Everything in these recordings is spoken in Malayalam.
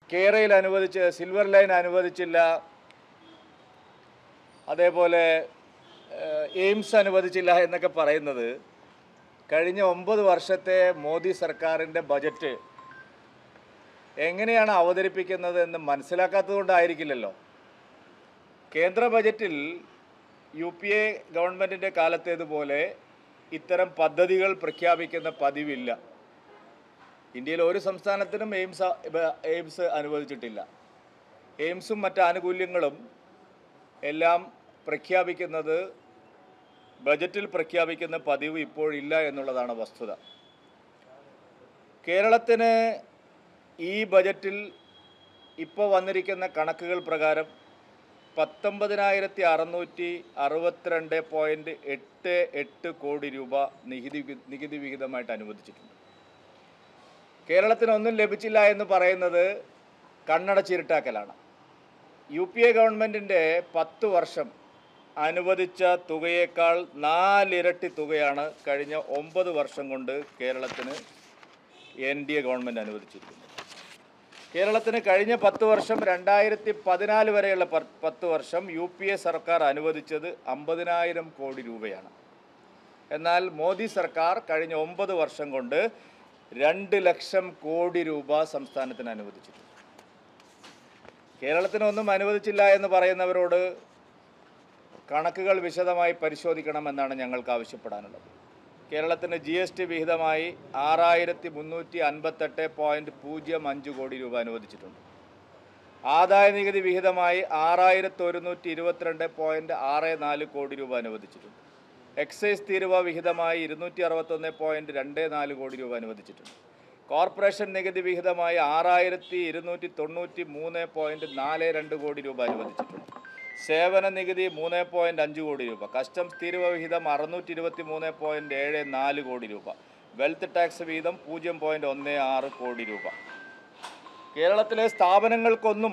കേരയിൽ അനുവദിച്ച് സിൽവർ ലൈൻ അനുവദിച്ചില്ല അതേപോലെ ഏഹ്, എയിംസ് അനുവദിച്ചില്ല എന്നൊക്കെ പറയുന്നത് കഴിഞ്ഞ ഒമ്പത് വർഷത്തെ മോദി സർക്കാരിൻ്റെ ബജറ്റ് എങ്ങനെയാണ് അവതരിപ്പിക്കുന്നത് എന്ന് മനസ്സിലാക്കാത്തത് കൊണ്ടായിരിക്കില്ലല്ലോ കേന്ദ്ര ബജറ്റിൽ യു പി എ ഗവൺമെൻറ്റിൻ്റെ കാലത്തേതുപോലെ ഇത്തരം പദ്ധതികൾ പ്രഖ്യാപിക്കുന്ന പതിവില്ല ഇന്ത്യയിൽ ഒരു സംസ്ഥാനത്തിനും എയിംസ് എയിംസ് അനുവദിച്ചിട്ടില്ല എയിംസും മറ്റ് ആനുകൂല്യങ്ങളും എല്ലാം പ്രഖ്യാപിക്കുന്നത് ബജറ്റിൽ പ്രഖ്യാപിക്കുന്ന പതിവ് ഇപ്പോഴില്ല എന്നുള്ളതാണ് വസ്തുത കേരളത്തിന് ഈ ബജറ്റിൽ ഇപ്പോൾ വന്നിരിക്കുന്ന കണക്കുകൾ പ്രകാരം പത്തൊമ്പതിനായിരത്തി അറുന്നൂറ്റി അറുപത്തിരണ്ട് പോയിൻറ്റ് എട്ട് എട്ട് കോടി രൂപ നികുതി നികുതി വിഹിതമായിട്ട് അനുവദിച്ചിട്ടുണ്ട് കേരളത്തിന് ഒന്നും ലഭിച്ചില്ല എന്ന് പറയുന്നത് കണ്ണടച്ചിരുട്ടാക്കലാണ് യു പി എ ഗവൺമെൻറ്റിൻ്റെ പത്ത് വർഷം അനുവദിച്ച തുകയേക്കാൾ നാലിരട്ടി തുകയാണ് കഴിഞ്ഞ ഒമ്പത് വർഷം കൊണ്ട് കേരളത്തിന് എൻ ഡി എ ഗവൺമെൻറ് അനുവദിച്ചിരിക്കുന്നത് കേരളത്തിന് കഴിഞ്ഞ പത്ത് വർഷം രണ്ടായിരത്തി പതിനാല് വരെയുള്ള പ- പത്ത് വർഷം യു പി എ സർക്കാർ അനുവദിച്ചത് അമ്പതിനായിരം കോടി രൂപയാണ് എന്നാൽ മോദി സർക്കാർ കഴിഞ്ഞ ഒമ്പത് വർഷം കൊണ്ട് രണ്ട് ലക്ഷം കോടി രൂപ സംസ്ഥാനത്തിന് അനുവദിച്ചിട്ടുണ്ട് കേരളത്തിനൊന്നും അനുവദിച്ചില്ല എന്ന് പറയുന്നവരോട് കണക്കുകൾ വിശദമായി പരിശോധിക്കണമെന്നാണ് ഞങ്ങൾക്ക് ആവശ്യപ്പെടാനുള്ളത് കേരളത്തിന് ജി എസ് ടി വിഹിതമായി ആറായിരത്തി മുന്നൂറ്റി അൻപത്തെട്ട് പോയിൻറ്റ് പൂജ്യം അഞ്ച് കോടി രൂപ അനുവദിച്ചിട്ടുണ്ട് ആദായ നികുതി വിഹിതമായി ആറായിരത്തി ഒരുന്നൂറ്റി ഇരുപത്തിരണ്ട് പോയിൻറ്റ് ആറ് നാല് കോടി രൂപ അനുവദിച്ചിട്ടുണ്ട് എക്സൈസ് തീരുവ വിഹിതമായി ഇരുന്നൂറ്റി അറുപത്തൊന്ന് പോയിൻറ്റ് രണ്ട് നാല് കോടി രൂപ അനുവദിച്ചിട്ടുണ്ട് കോർപ്പറേഷൻ നികുതി വിഹിതമായി ആറായിരത്തി ഇരുന്നൂറ്റി തൊണ്ണൂറ്റി മൂന്ന് പോയിൻറ്റ് നാല് രണ്ട് കോടി രൂപ അനുവദിച്ചിട്ടുണ്ട് സേവന നികുതി മൂന്ന് പോയിൻറ്റ് അഞ്ച് കോടി രൂപ കസ്റ്റംസ് തീരുവ വിഹിതം അറുന്നൂറ്റി ഇരുപത്തി മൂന്ന് പോയിൻറ്റ് ഏഴ് നാല് കോടി രൂപ വെൽത്ത് ടാക്സ് വീതം പൂജ്യം പോയിൻറ്റ് ഒന്ന് ആറ് കോടി രൂപ കേരളത്തിലെ സ്ഥാപനങ്ങൾക്കൊന്നും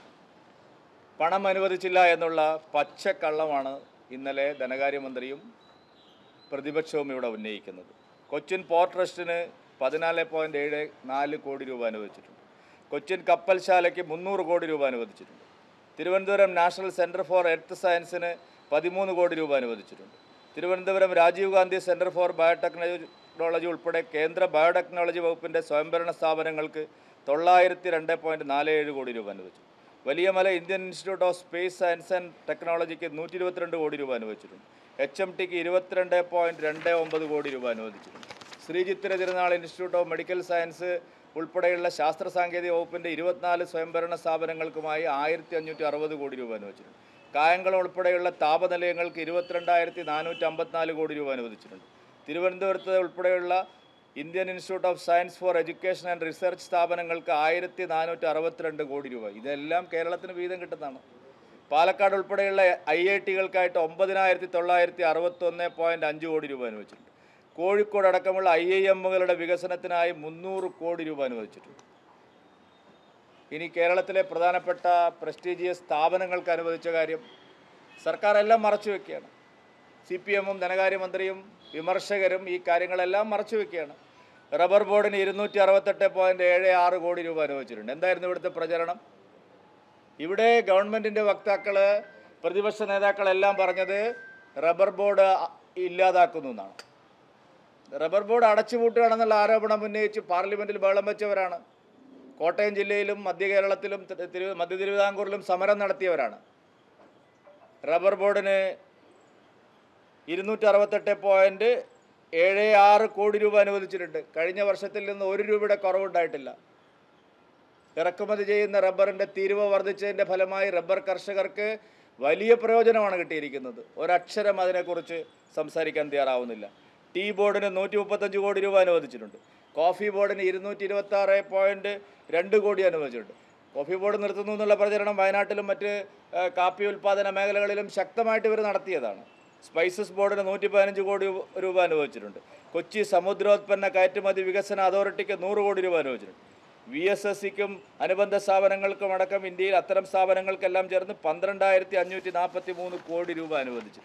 പണം അനുവദിച്ചില്ല എന്നുള്ള പച്ചക്കള്ളമാണ് ഇന്നലെ ധനകാര്യമന്ത്രിയും പ്രതിപക്ഷവും ഇവിടെ ഉന്നയിക്കുന്നത് കൊച്ചിൻ പോർട്ട് ട്രസ്റ്റിന് പതിനാല് പോയിൻറ്റ് ഏഴ് നാല് കോടി രൂപ അനുവദിച്ചിട്ടുണ്ട് കൊച്ചിൻ കപ്പൽശാലയ്ക്ക് മുന്നൂറ് കോടി രൂപ അനുവദിച്ചിട്ടുണ്ട് Thiruvananthapuram national centre for earth സയൻസിന് പതിമൂന്ന് കോടി രൂപ അനുവദിച്ചിട്ടുണ്ട് Thiruvananthapuram Rajiv Gandhi centre for biotechnology ഉൾപ്പെടെ കേന്ദ്ര ബയോടെക്നോളജി വകുപ്പിൻ്റെ സ്വയംഭരണ സ്ഥാപനങ്ങൾക്ക് തൊള്ളായിരത്തി രണ്ട് പോയിൻറ്റ് നാല് ഏഴ് കോടി രൂപ അനുവദിച്ചു Valiyamala Indian institute of space science and ടെക്നോളജിക്ക് നൂറ്റി ഇരുപത്തിരണ്ട് കോടി രൂപ അനുവദിച്ചിട്ടുണ്ട് എച്ച് എം ടിക്ക് ഇരുപത്തിരണ്ട് പോയിൻറ്റ് രണ്ട് ഒമ്പത് കോടി രൂപ അനുവദിച്ചിട്ടുണ്ട് ശ്രീചിത്തിര തിരുനാൾ ഇൻസ്റ്റിറ്റ്യൂട്ട് ഓഫ് മെഡിക്കൽ സയൻസ് ഉൾപ്പെടെയുള്ള ശാസ്ത്ര സാങ്കേതിക വകുപ്പിൻ്റെ ഇരുപത്തിനാല് സ്വയംഭരണ സ്ഥാപനങ്ങൾക്കുമായി ആയിരത്തി അഞ്ഞൂറ്റി അറുപത് കോടി രൂപ അനുവദിച്ചിട്ടുണ്ട് കായംകുളം ഉൾപ്പെടെയുള്ള താപനിലയങ്ങൾക്ക് ഇരുപത്തിരണ്ടായിരത്തി നാനൂറ്റി അമ്പത്തിനാല് കോടി രൂപ അനുവദിച്ചിട്ടുണ്ട് തിരുവനന്തപുരത്ത് ഉൾപ്പെടെയുള്ള Indian institute of science for education and research സ്ഥാപനങ്ങൾക്ക് ആയിരത്തി നാനൂറ്റി അറുപത്തിരണ്ട് കോടി രൂപ ഇതെല്ലാം കേരളത്തിന് വീതം കിട്ടുന്നതാണ് പാലക്കാട് ഉൾപ്പെടെയുള്ള ഐ ഐ ടികൾക്കായിട്ട് ഒമ്പതിനായിരത്തി തൊള്ളായിരത്തി അറുപത്തൊന്ന് പോയിൻറ്റ് അഞ്ച് കോടി രൂപ അനുവദിച്ചിട്ടുണ്ട് കോഴിക്കോട് അടക്കമുള്ള ഐ ഐ എമ്മുകളുടെ വികസനത്തിനായി മുന്നൂറ് കോടി രൂപ അനുവദിച്ചിട്ടുണ്ട് ഇനി കേരളത്തിലെ പ്രധാനപ്പെട്ട പ്രസ്റ്റീജിയസ് സ്ഥാപനങ്ങൾക്ക് അനുവദിച്ച കാര്യം സർക്കാർ എല്ലാം മറച്ചു വെക്കുകയാണ് സി പി എമ്മും ധനകാര്യമന്ത്രിയും വിമർശകരും ഈ കാര്യങ്ങളെല്ലാം മറച്ചു വെക്കുകയാണ് റബ്ബർ ബോർഡിന് ഇരുന്നൂറ്റി അറുപത്തെട്ട് പോയിൻറ്റ് ഏഴ് ആറ് കോടി രൂപ അനുവദിച്ചിട്ടുണ്ട് എന്തായിരുന്നു ഇവിടുത്തെ പ്രചരണം ഇവിടെ ഗവൺമെൻറ്റിൻ്റെ വക്താക്കൾ പ്രതിപക്ഷ നേതാക്കളെല്ലാം പറഞ്ഞത് റബ്ബർ ബോർഡ് അ- ഇല്ലാതാക്കുന്നു എന്നാണ് റബ്ബർ ബോർഡ് അടച്ചുപൂട്ടുകയാണെന്നുള്ള ആരോപണം ഉന്നയിച്ച് പാർലമെൻറ്റിൽ ബഹളം വെച്ചവരാണ് കോട്ടയം ജില്ലയിലും മധ്യ കേരളത്തിലും തി- തിരു മധ്യ തിരുവിതാംകൂറിലും സമരം നടത്തിയവരാണ് റബ്ബർ ബോർഡിന് ഇരുന്നൂറ്റി അറുപത്തെട്ട് പോയിൻറ്റ് ഏഴ് ആറ് കോടി രൂപ അനുവദിച്ചിട്ടുണ്ട് കഴിഞ്ഞ വർഷത്തിൽ നിന്ന് ഒരു രൂപയുടെ കുറവുണ്ടായിട്ടില്ല ഇറക്കുമതി ചെയ്യുന്ന റബ്ബറിൻ്റെ തീരുവ വർദ്ധിച്ചതിൻ്റെ ഫലമായി റബ്ബർ കർഷകർക്ക് വലിയ പ്രയോജനമാണ് കിട്ടിയിരിക്കുന്നത് ഒരക്ഷരം അതിനെക്കുറിച്ച് സംസാരിക്കാൻ തയ്യാറാവുന്നില്ല ടീ ബോർഡിന് നൂറ്റി മുപ്പത്തഞ്ച് കോടി രൂപ അനുവദിച്ചിട്ടുണ്ട് കോഫി ബോർഡിന് ഇരുന്നൂറ്റി ഇരുപത്തി ആറ് പോയിൻറ്റ് രണ്ട് കോടി അനുവദിച്ചിട്ടുണ്ട് കോഫി ബോർഡ് നിർത്തുന്നു എന്നുള്ള പ്രചരണം വയനാട്ടിലും മറ്റ് ആ, കാപ്പി ഉൽപ്പാദന മേഖലകളിലും ശക്തമായിട്ട് ഇവർ നടത്തിയതാണ് സ്പൈസസ് ബോർഡിന് നൂറ്റി പതിനഞ്ച് കോടി രൂപ അനുവദിച്ചിട്ടുണ്ട് കൊച്ചി സമുദ്രോത്പന്ന കയറ്റുമതി വികസന അതോറിറ്റിക്ക് നൂറ് കോടി രൂപ അനുവദിച്ചിട്ടുണ്ട് വി എസ് എസ് സിക്കും അനുബന്ധ സ്ഥാപനങ്ങൾക്കും അടക്കം ഇന്ത്യയിൽ അത്തരം സ്ഥാപനങ്ങൾക്കെല്ലാം ചേർന്ന് പന്ത്രണ്ടായിരത്തി അഞ്ഞൂറ്റി നാൽപ്പത്തി മൂന്ന് കോടി രൂപ അനുവദിച്ചു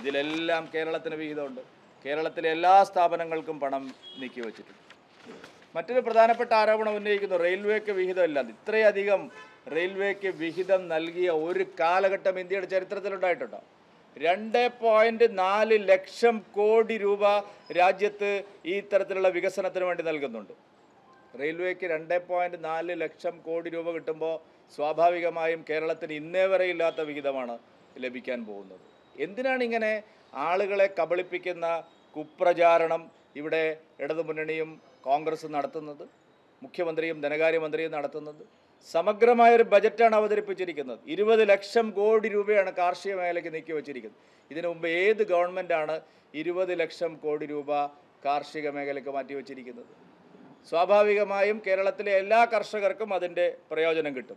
ഇതിലെല്ലാം കേരളത്തിന് വിഹിതമുണ്ട് കേരളത്തിലെ എല്ലാ സ്ഥാപനങ്ങൾക്കും പണം നീക്കി വച്ചിട്ടുണ്ട് മറ്റൊരു പ്രധാനപ്പെട്ട ആരോപണം ഉന്നയിക്കുന്നു റെയിൽവേക്ക് വിഹിതമില്ല ഇത്രയധികം റെയിൽവേക്ക് വിഹിതം നൽകിയ ഒരു കാലഘട്ടം ഇന്ത്യയുടെ ചരിത്രത്തിലുണ്ടായിട്ടുണ്ടോ രണ്ട് പോയിന്റ് നാല് ലക്ഷം കോടി രൂപ രാജ്യത്ത് ഈ തരത്തിലുള്ള വികസനത്തിന് വേണ്ടി നൽകുന്നുണ്ട് റെയിൽവേക്ക് രണ്ട് പോയിന്റ് നാല് ലക്ഷം കോടി രൂപ കിട്ടുമ്പോൾ സ്വാഭാവികമായും കേരളത്തിന് ഇന്നേ വരെ ഇല്ലാത്ത വിഹിതമാണ് ലഭിക്കാൻ പോകുന്നത് എന്തിനാണ് ഇങ്ങനെ ആളുകളെ കബളിപ്പിക്കുന്ന കുപ്രചാരണം ഇവിടെ ഇടതുമുന്നണിയും കോൺഗ്രസും നടത്തുന്നത് മുഖ്യമന്ത്രിയും ധനകാര്യമന്ത്രിയും നടത്തുന്നത് സമഗ്രമായ ഒരു ബജറ്റാണ് അവതരിപ്പിച്ചിരിക്കുന്നത് ഇരുപത് ലക്ഷം കോടി രൂപയാണ് കാർഷിക മേഖലയ്ക്ക് നീക്കി വച്ചിരിക്കുന്നത് ഇതിനു മുമ്പ് ഏത് ഗവൺമെൻറ്റാണ് ഇരുപത് ലക്ഷം കോടി രൂപ കാർഷിക മേഖലയ്ക്ക് മാറ്റി വച്ചിരിക്കുന്നത് സ്വാഭാവികമായും കേരളത്തിലെ എല്ലാ കർഷകർക്കും അതിൻ്റെ പ്രയോജനം കിട്ടും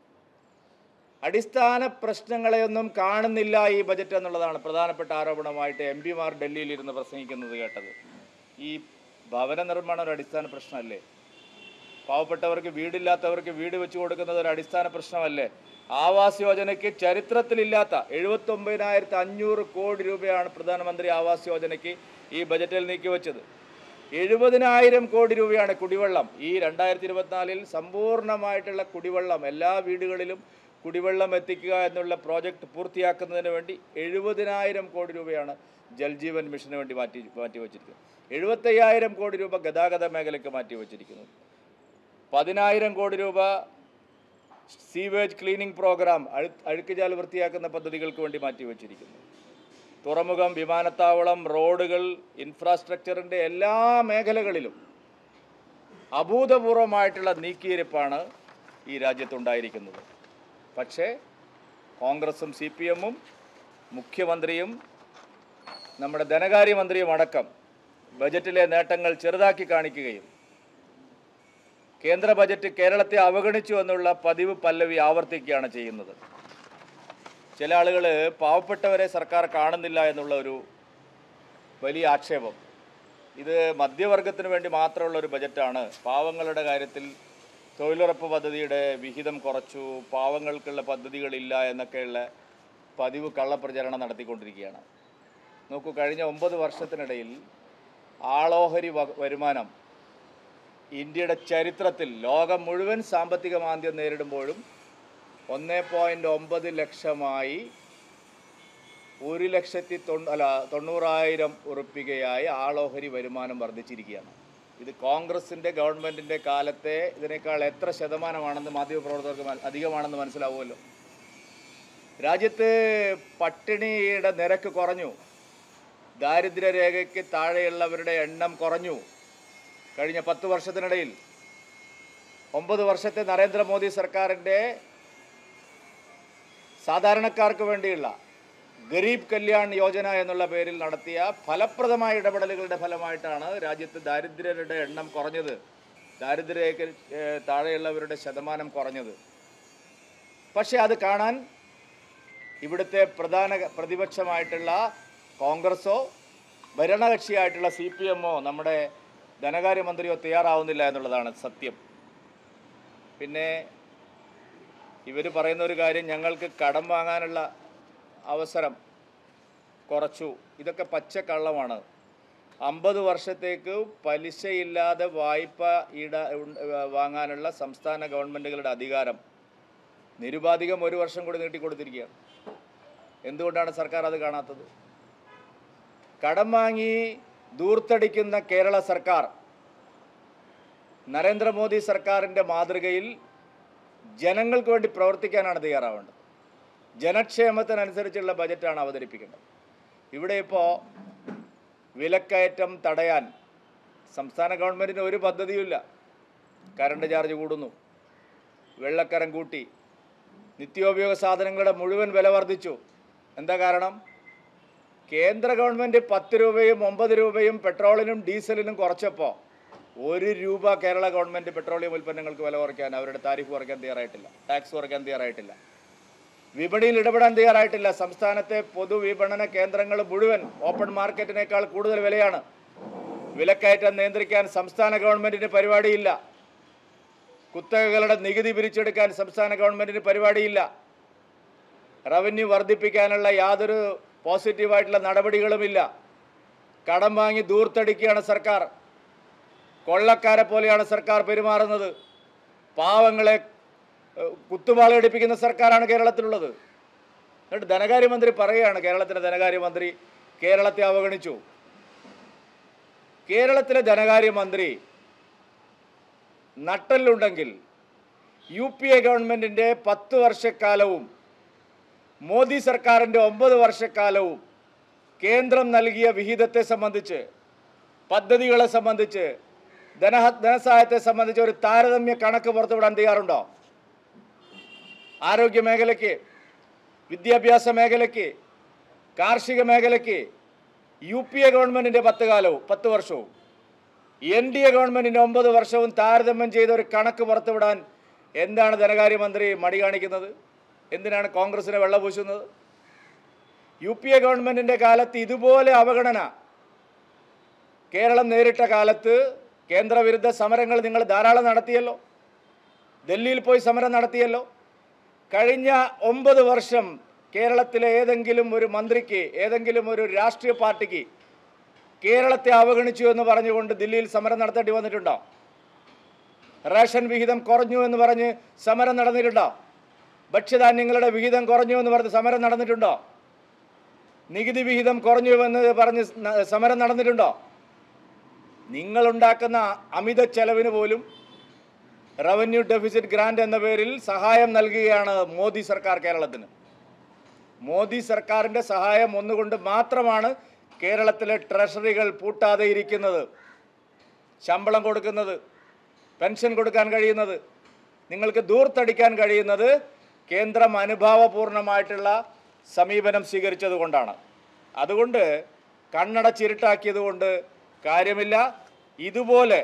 അടിസ്ഥാന പ്രശ്നങ്ങളെയൊന്നും കാണുന്നില്ല ഈ ബജറ്റ് എന്നുള്ളതാണ് പ്രധാനപ്പെട്ട ആരോപണമായിട്ട് എം പിമാർ ഡൽഹിയിൽ ഇരുന്ന് പ്രസംഗിക്കുന്നത് കേട്ടത് ഈ ഭവന നിർമ്മാണം ഒരു അടിസ്ഥാന പ്രശ്നമല്ലേ പാവപ്പെട്ടവർക്ക് വീടില്ലാത്തവർക്ക് വീട് വെച്ച് കൊടുക്കുന്നത് ഒരു അടിസ്ഥാന പ്രശ്നമല്ലേ ആവാസ് യോജനയ്ക്ക് ചരിത്രത്തിലില്ലാത്ത എഴുപത്തൊമ്പതിനായിരത്തി അഞ്ഞൂറ് കോടി രൂപയാണ് പ്രധാനമന്ത്രി ആവാസ് യോജനയ്ക്ക് ഈ ബജറ്റിൽ നീക്കിവെച്ചത് എഴുപതിനായിരം കോടി രൂപയാണ് കുടിവെള്ളം ഈ രണ്ടായിരത്തി ഇരുപത്തിനാലിൽ സമ്പൂർണ്ണമായിട്ടുള്ള കുടിവെള്ളം എല്ലാ വീടുകളിലും കുടിവെള്ളം എത്തിക്കുക എന്നുള്ള പ്രോജക്റ്റ് പൂർത്തിയാക്കുന്നതിന് വേണ്ടി എഴുപതിനായിരം കോടി രൂപയാണ് ജൽജീവൻ മിഷന് വേണ്ടി മാറ്റി മാറ്റി വച്ചിരിക്കുന്നത് എഴുപത്തയ്യായിരം കോടി രൂപ ഗതാഗത മേഖലയ്ക്ക് മാറ്റി വച്ചിരിക്കുന്നു പതിനായിരം കോടി രൂപ സീവേജ് ക്ലീനിംഗ് പ്രോഗ്രാം അഴു അഴുക്കുചാൽ വൃത്തിയാക്കുന്ന പദ്ധതികൾക്ക് വേണ്ടി മാറ്റി വച്ചിരിക്കുന്നു തുറമുഖം വിമാനത്താവളം റോഡുകൾ ഇൻഫ്രാസ്ട്രക്ചറിൻ്റെ എല്ലാ മേഖലകളിലും അഭൂതപൂർവമായിട്ടുള്ള നീക്കിയിരിപ്പാണ് ഈ രാജ്യത്തുണ്ടായിരിക്കുന്നത് പക്ഷേ കോൺഗ്രസും സി പി എമ്മും മുഖ്യമന്ത്രിയും നമ്മുടെ ധനകാര്യമന്ത്രിയും അടക്കം ബജറ്റിലെ നേട്ടങ്ങൾ ചെറുതാക്കി കാണിക്കുകയും കേന്ദ്ര ബജറ്റ് കേരളത്തെ അവഗണിച്ചു എന്നുള്ള പതിവ് പല്ലവി ആവർത്തിക്കുകയാണ് ചെയ്യുന്നത് ചില ആളുകൾ പാവപ്പെട്ടവരെ സർക്കാർ കാണുന്നില്ല എന്നുള്ള ഒരു വലിയ ആക്ഷേപം ഇത് മധ്യവർഗത്തിന് വേണ്ടി മാത്രമുള്ള ഒരു ബജറ്റാണ് പാവങ്ങളുടെ കാര്യത്തിൽ തൊഴിലുറപ്പ് പദ്ധതിയുടെ വിഹിതം കുറച്ചു പാവങ്ങൾക്കുള്ള പദ്ധതികളില്ല എന്നൊക്കെയുള്ള പതിവ് കള്ളപ്രചരണം നടത്തിക്കൊണ്ടിരിക്കുകയാണ് നോക്കൂ കഴിഞ്ഞ ഒമ്പത് വർഷത്തിനിടയിൽ ആളോഹരി വ- വരുമാനം ഇന്ത്യയുടെ ചരിത്രത്തിൽ ലോകം മുഴുവൻ സാമ്പത്തിക മാന്ദ്യം നേരിടുമ്പോഴും ഒന്ന് പോയിൻ്റ് ഒമ്പത് ലക്ഷമായി ഒരു ലക്ഷത്തി തൊണ്ണൂ അല്ല തൊണ്ണൂറായിരം ഉറുപ്പികയായി ആളോഹരി വരുമാനം വർദ്ധിച്ചിരിക്കുകയാണ് ഇത് കോൺഗ്രസിൻ്റെ ഗവൺമെൻറ്റിൻ്റെ കാലത്തെ ഇതിനേക്കാൾ എത്ര ശതമാനമാണെന്ന് മാധ്യമപ്രവർത്തകർക്ക് മന- അധികമാണെന്ന് മനസ്സിലാവുമല്ലോ രാജ്യത്ത് പട്ടിണിയുടെ നിരക്ക് കുറഞ്ഞു ദാരിദ്ര്യരേഖയ്ക്ക് താഴെയുള്ളവരുടെ എണ്ണം കുറഞ്ഞു കഴിഞ്ഞ പത്ത് വർഷത്തിനിടയിൽ ഒമ്പത് വർഷത്തെ നരേന്ദ്രമോദി സർക്കാരിൻ്റെ സാധാരണക്കാർക്ക് വേണ്ടിയുള്ള ഗരീബ് കല്യാൺ യോജന എന്നുള്ള പേരിൽ നടത്തിയ ഫലപ്രദമായ ഇടപെടലുകളുടെ ഫലമായിട്ടാണ് രാജ്യത്ത് ദാരിദ്ര്യരുടെ എണ്ണം കുറഞ്ഞത് ദാരിദ്ര്യരേഖ ഏഹ്, താഴെയുള്ളവരുടെ ശതമാനം കുറഞ്ഞത് പക്ഷേ അത് കാണാൻ ഇവിടുത്തെ പ്രധാന പ്രതിപക്ഷമായിട്ടുള്ള കോൺഗ്രസോ ഭരണകക്ഷിയായിട്ടുള്ള സി പി എമ്മോ നമ്മുടെ ധനകാര്യമന്ത്രിയോ തയ്യാറാവുന്നില്ല എന്നുള്ളതാണ് സത്യം പിന്നെ ഇവർ പറയുന്ന ഒരു കാര്യം ഞങ്ങൾക്ക് കടം വാങ്ങാനുള്ള അവസരം കുറച്ചു ഇതൊക്കെ പച്ചക്കള്ളമാണ് അമ്പത് വർഷത്തേക്ക് പലിശയില്ലാതെ വായ്പ ഇട ഉൺ- വാങ്ങാനുള്ള സംസ്ഥാന ഗവൺമെൻറ്റുകളുടെ അധികാരം നിരുപാധികം ഒരു വർഷം കൂടി നീട്ടിക്കൊടുത്തിരിക്കുകയാണ് എന്തുകൊണ്ടാണ് സർക്കാർ അത് കാണാത്തത് കടം വാങ്ങി ദൂർത്തടിക്കുന്ന കേരള സർക്കാർ നരേന്ദ്രമോദി സർക്കാരിൻ്റെ മാതൃകയിൽ ജനങ്ങൾക്ക് വേണ്ടി പ്രവർത്തിക്കാനാണ് തയ്യാറാവേണ്ടത് ജനക്ഷേമത്തിനനുസരിച്ചുള്ള ബജറ്റാണ് അവതരിപ്പിക്കേണ്ടത് ഇവിടെ ഇപ്പോൾ വിലക്കയറ്റം തടയാൻ സംസ്ഥാന ഗവൺമെൻറ്റിന് ഒരു പദ്ധതിയുമില്ല കറണ്ട് ചാർജ് കൂടുന്നു വെള്ളക്കരം കൂട്ടി നിത്യോപയോഗ സാധനങ്ങളുടെ മുഴുവൻ വില വർദ്ധിച്ചു എന്താ കാരണം കേന്ദ്ര ഗവൺമെൻറ് പത്ത് രൂപയും ഒമ്പത് രൂപയും പെട്രോളിനും ഡീസലിനും കുറച്ചപ്പോൾ ഒരു രൂപ കേരള ഗവൺമെൻറ് പെട്രോളിയം ഉൽപ്പന്നങ്ങൾക്ക് വില കുറയ്ക്കാൻ അവരുടെ താരിഫ് കുറയ്ക്കാൻ തയ്യാറായിട്ടില്ല ടാക്സ് കുറയ്ക്കാൻ തയ്യാറായിട്ടില്ല വിപണിയിൽ ഇടപെടാൻ തയ്യാറായിട്ടില്ല സംസ്ഥാനത്തെ പൊതുവിപണന കേന്ദ്രങ്ങൾ മുഴുവൻ ഓപ്പൺ മാർക്കറ്റിനേക്കാൾ കൂടുതൽ വിലയാണ് വിലക്കയറ്റം നിയന്ത്രിക്കാൻ സംസ്ഥാന ഗവൺമെൻറ്റിന് പരിപാടിയില്ല കുത്തകകളുടെ നികുതി പിരിച്ചെടുക്കാൻ സംസ്ഥാന ഗവൺമെൻറ്റിന് പരിപാടിയില്ല റവന്യൂ വർദ്ധിപ്പിക്കാനുള്ള യാതൊരു പോസിറ്റീവായിട്ടുള്ള നടപടികളുമില്ല കടം വാങ്ങി ദൂർത്തടിക്കുകയാണ് സർക്കാർ കൊള്ളക്കാരെ പോലെയാണ് സർക്കാർ പെരുമാറുന്നത് പാവങ്ങളെ ഏഹ്, കുത്തുവാളയടിപ്പിക്കുന്ന സർക്കാരാണ് കേരളത്തിലുള്ളത് എന്നിട്ട് ധനകാര്യമന്ത്രി പറയുകയാണ് കേരളത്തിലെ ധനകാര്യമന്ത്രി കേരളത്തെ അവഗണിച്ചു കേരളത്തിലെ ധനകാര്യമന്ത്രി നട്ടലുണ്ടെങ്കിൽ യു പി എ ഗവൺമെൻറ്റിൻ്റെ പത്ത് വർഷക്കാലവും മോദി സർക്കാരിൻ്റെ ഒമ്പത് വർഷക്കാലവും കേന്ദ്രം നൽകിയ വിഹിതത്തെ സംബന്ധിച്ച് പദ്ധതികളെ സംബന്ധിച്ച് ധന ധനസഹായത്തെ സംബന്ധിച്ച് ഒരു താരതമ്യ കണക്ക് പുറത്തുവിടാൻ തയ്യാറുണ്ടോ ആരോഗ്യ മേഖലയ്ക്ക് വിദ്യാഭ്യാസ മേഖലയ്ക്ക് കാർഷിക മേഖലയ്ക്ക് യു പി എ ഗവൺമെൻറ്റിൻ്റെ പത്ത് കാലവും പത്ത് വർഷവും എൻ ഡി എ ഗവൺമെൻറ്റിൻ്റെ ഒമ്പത് വർഷവും താരതമ്യം ചെയ്ത ഒരു കണക്ക് പുറത്തുവിടാൻ എന്താണ് ധനകാര്യമന്ത്രി മടി കാണിക്കുന്നത് എന്തിനാണ് കോൺഗ്രസിനെ വെള്ളപൂശുന്നത് യു പി എ ഗവൺമെൻറ്റിൻ്റെ കാലത്ത് ഇതുപോലെ അവഗണന കേരളം നേരിട്ട കാലത്ത് കേന്ദ്രവിരുദ്ധ സമരങ്ങൾ നിങ്ങൾ ധാരാളം നടത്തിയല്ലോ ഡൽഹിയിൽ പോയി സമരം നടത്തിയല്ലോ കഴിഞ്ഞ ഒമ്പത് വർഷം കേരളത്തിലെ ഏതെങ്കിലും ഒരു മന്ത്രിക്ക് ഏതെങ്കിലും ഒരു രാഷ്ട്രീയ പാർട്ടിക്ക് കേരളത്തെ അവഗണിച്ചു എന്ന് പറഞ്ഞുകൊണ്ട് ദില്ലിയിൽ സമരം നടത്തേണ്ടി വന്നിട്ടുണ്ടോ റേഷൻ വിഹിതം കുറഞ്ഞു എന്ന് പറഞ്ഞ് സമരം നടന്നിട്ടുണ്ടോ ഭക്ഷ്യധാന്യങ്ങളുടെ വിഹിതം കുറഞ്ഞു എന്ന് പറഞ്ഞ് സമരം നടന്നിട്ടുണ്ടോ നികുതി വിഹിതം കുറഞ്ഞു എന്ന് പറഞ്ഞ് ന- സമരം നടന്നിട്ടുണ്ടോ നിങ്ങളുണ്ടാക്കുന്ന അമിത ചെലവിന് പോലും റവന്യൂ ഡെഫിസിറ്റ് ഗ്രാന്റ് എന്ന പേരിൽ സഹായം നൽകുകയാണ് മോദി സർക്കാർ കേരളത്തിന് മോദി സർക്കാരിൻ്റെ സഹായം ഒന്നുകൊണ്ട് മാത്രമാണ് കേരളത്തിലെ ട്രഷറികൾ പൂട്ടാതെ ഇരിക്കുന്നത് ശമ്പളം കൊടുക്കുന്നത് പെൻഷൻ കൊടുക്കാൻ കഴിയുന്നത് നിങ്ങൾക്ക് ദൂർത്തടിക്കാൻ കഴിയുന്നത് കേന്ദ്രം അനുഭാവപൂർണമായിട്ടുള്ള സമീപനം സ്വീകരിച്ചത് കൊണ്ടാണ് അതുകൊണ്ട് കണ്ണടച്ചിരുട്ടാക്കിയത് കൊണ്ട് കാര്യമില്ല ഇതുപോലെ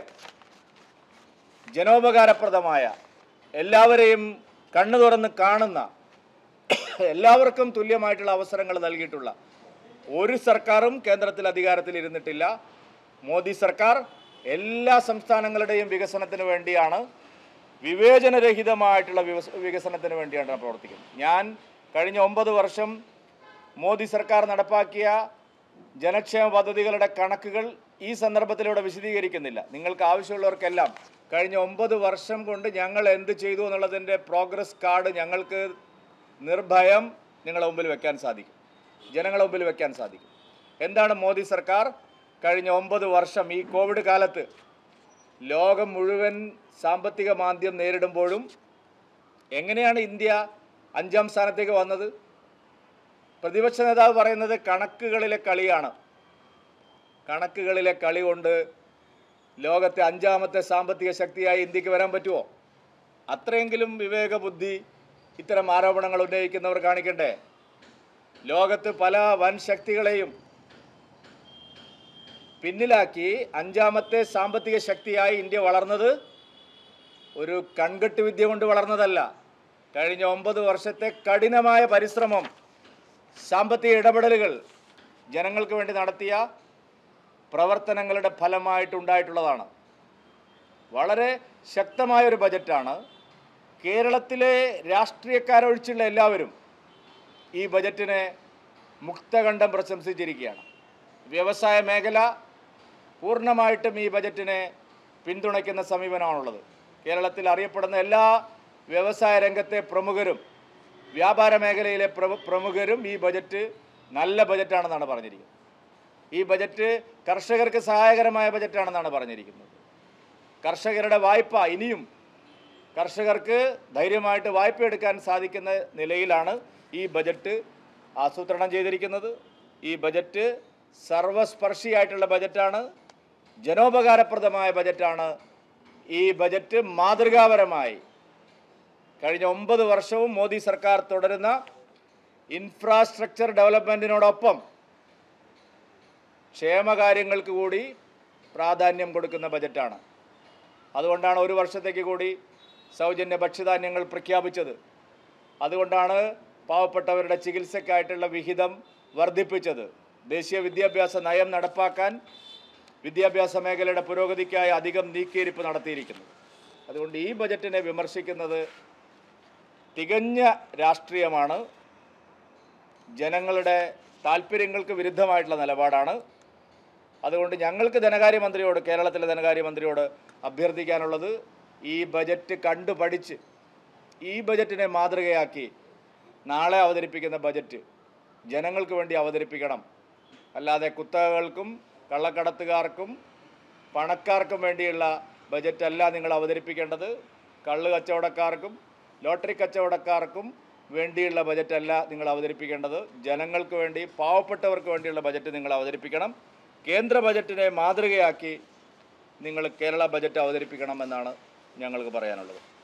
ജനോപകാരപ്രദമായ എല്ലാവരെയും കണ്ണു തുറന്ന് കാണുന്ന എല്ലാവർക്കും തുല്യമായിട്ടുള്ള അവസരങ്ങൾ നൽകിയിട്ടുള്ള ഒരു സർക്കാരും കേന്ദ്രത്തിൽ അധികാരത്തിൽ ഇരുന്നിട്ടില്ല മോദി സർക്കാർ എല്ലാ സംസ്ഥാനങ്ങളുടെയും വികസനത്തിന് വേണ്ടിയാണ് വിവേചനരഹിതമായിട്ടുള്ള വികസ- വികസനത്തിന് വേണ്ടിയാണ് പ്രവർത്തിക്കുന്നത് ഞാൻ കഴിഞ്ഞ ഒമ്പത് വർഷം മോദി സർക്കാർ നടപ്പാക്കിയ ജനക്ഷേമ പദ്ധതികളുടെ കണക്കുകൾ ഈ സന്ദർഭത്തിലൂടെ വിശദീകരിക്കുന്നില്ല നിങ്ങൾക്ക് ആവശ്യമുള്ളവർക്കെല്ലാം കഴിഞ്ഞ ഒമ്പത് വർഷം കൊണ്ട് ഞങ്ങൾ എന്ത് ചെയ്തു എന്നുള്ളതിൻ്റെ പ്രോഗ്രസ് കാർഡ് ഞങ്ങൾക്ക് നിർഭയം നിങ്ങളുടെ മുമ്പിൽ വെക്കാൻ സാധിക്കും ജനങ്ങളുടെ മുമ്പിൽ വെക്കാൻ സാധിക്കും എന്താണ് മോദി സർക്കാർ കഴിഞ്ഞ ഒമ്പത് വർഷം ഈ കോവിഡ് കാലത്ത് ലോകം മുഴുവൻ സാമ്പത്തിക മാന്ദ്യം നേരിടുമ്പോഴും എങ്ങനെയാണ് ഇന്ത്യ അഞ്ചാം സ്ഥാനത്തേക്ക് വന്നത് പ്രതിപക്ഷ നേതാവ് പറയുന്നത് കണക്കുകളിലെ കളിയാണ് കണക്കുകളിലെ കളി കൊണ്ട് ലോകത്തെ അഞ്ചാമത്തെ സാമ്പത്തിക ശക്തിയായി ഇന്ത്യക്ക് വരാൻ പറ്റുമോ അത്രയെങ്കിലും വിവേകബുദ്ധി ഇത്തരം ആരോപണങ്ങൾ ഉന്നയിക്കുന്നവർ കാണിക്കണ്ടേ ലോകത്ത് പല വൻ ശക്തികളെയും പിന്നിലാക്കി അഞ്ചാമത്തെ സാമ്പത്തിക ശക്തിയായി ഇന്ത്യ വളർന്നത് ഒരു കൺകെട്ട് വിദ്യ കൊണ്ട് വളർന്നതല്ല കഴിഞ്ഞ ഒമ്പത് വർഷത്തെ കഠിനമായ പരിശ്രമം സാമ്പത്തിക ഇടപെടലുകൾ ജനങ്ങൾക്ക് വേണ്ടി നടത്തിയ പ്രവർത്തനങ്ങളുടെ ഫലമായിട്ടുണ്ടായിട്ടുള്ളതാണ് വളരെ ശക്തമായ ഒരു ബജറ്റാണ് കേരളത്തിലെ രാഷ്ട്രീയക്കാരൊഴിച്ചുള്ള എല്ലാവരും ഈ ബജറ്റിനെ മുക്തകണ്ഠം പ്രശംസിച്ചിരിക്കുകയാണ് വ്യവസായ മേഖല പൂർണ്ണമായിട്ടും ഈ ബജറ്റിനെ പിന്തുണയ്ക്കുന്ന സമീപനമാണുള്ളത് കേരളത്തിൽ അറിയപ്പെടുന്ന എല്ലാ വ്യവസായ രംഗത്തെ പ്രമുഖരും വ്യാപാര മേഖലയിലെ പ്രമു- പ്രമുഖരും ഈ ബജറ്റ് നല്ല ബജറ്റാണെന്നാണ് പറഞ്ഞിരിക്കുന്നത് ഈ ബജറ്റ് കർഷകർക്ക് സഹായകരമായ ബജറ്റാണെന്നാണ് പറഞ്ഞിരിക്കുന്നത് കർഷകരുടെ വായ്പ ഇനിയും കർഷകർക്ക് ധൈര്യമായിട്ട് വായ്പ എടുക്കാൻ സാധിക്കുന്ന നിലയിലാണ് ഈ ബജറ്റ് ആസൂത്രണം ചെയ്തിരിക്കുന്നത് ഈ ബജറ്റ് സർവസ്പർശിയായിട്ടുള്ള ബജറ്റാണ് ജനോപകാരപ്രദമായ ബജറ്റാണ് ഈ ബജറ്റ് മാതൃകാപരമായി കഴിഞ്ഞ ഒമ്പത് വർഷവും മോദി സർക്കാർ തുടരുന്ന ഇൻഫ്രാസ്ട്രക്ചർ ഡെവലപ്മെൻറ്റിനോടൊപ്പം ക്ഷേമകാര്യങ്ങൾക്ക് കൂടി പ്രാധാന്യം കൊടുക്കുന്ന ബജറ്റാണ് അതുകൊണ്ടാണ് ഒരു വർഷത്തേക്ക് കൂടി സൗജന്യ ഭക്ഷ്യധാന്യങ്ങൾ പ്രഖ്യാപിച്ചത് അതുകൊണ്ടാണ് പാവപ്പെട്ടവരുടെ ചികിത്സയ്ക്കായിട്ടുള്ള വിഹിതം വർദ്ധിപ്പിച്ചത് ദേശീയ വിദ്യാഭ്യാസ നയം നടപ്പാക്കാൻ വിദ്യാഭ്യാസ മേഖലയുടെ പുരോഗതിക്കായി അധികം നീക്കിയിരിപ്പ് നടത്തിയിരിക്കുന്നു അതുകൊണ്ട് ഈ ബജറ്റിനെ വിമർശിക്കുന്നത് തികഞ്ഞ രാഷ്ട്രീയമാണ് ജനങ്ങളുടെ താല്പര്യങ്ങൾക്ക് വിരുദ്ധമായിട്ടുള്ള നിലപാടാണ് അതുകൊണ്ട് ഞങ്ങൾക്ക് ധനകാര്യമന്ത്രിയോട് കേരളത്തിലെ ധനകാര്യമന്ത്രിയോട് അഭ്യർത്ഥിക്കാനുള്ളത് ഈ ബജറ്റ് കണ്ടു പഠിച്ച് ഈ ബജറ്റിനെ മാതൃകയാക്കി നാളെ അവതരിപ്പിക്കുന്ന ബജറ്റ് ജനങ്ങൾക്ക് വേണ്ടി അവതരിപ്പിക്കണം അല്ലാതെ കുത്തകകൾക്കും കള്ളക്കടത്തുകാർക്കും പണക്കാർക്കും വേണ്ടിയുള്ള ബജറ്റല്ല നിങ്ങൾ അവതരിപ്പിക്കേണ്ടത് കള്ള് കച്ചവടക്കാർക്കും ലോട്ടറി കച്ചവടക്കാർക്കും വേണ്ടിയുള്ള ബജറ്റല്ല നിങ്ങൾ അവതരിപ്പിക്കേണ്ടത് ജനങ്ങൾക്ക് വേണ്ടി പാവപ്പെട്ടവർക്ക് വേണ്ടിയുള്ള ബജറ്റ് നിങ്ങൾ അവതരിപ്പിക്കണം കേന്ദ്ര ബജറ്റിനെ മാതൃകയാക്കി നിങ്ങൾ കേരള ബജറ്റ് അവതരിപ്പിക്കണം എന്നാണ് ഞങ്ങൾക്ക് പറയാനുള്ളത്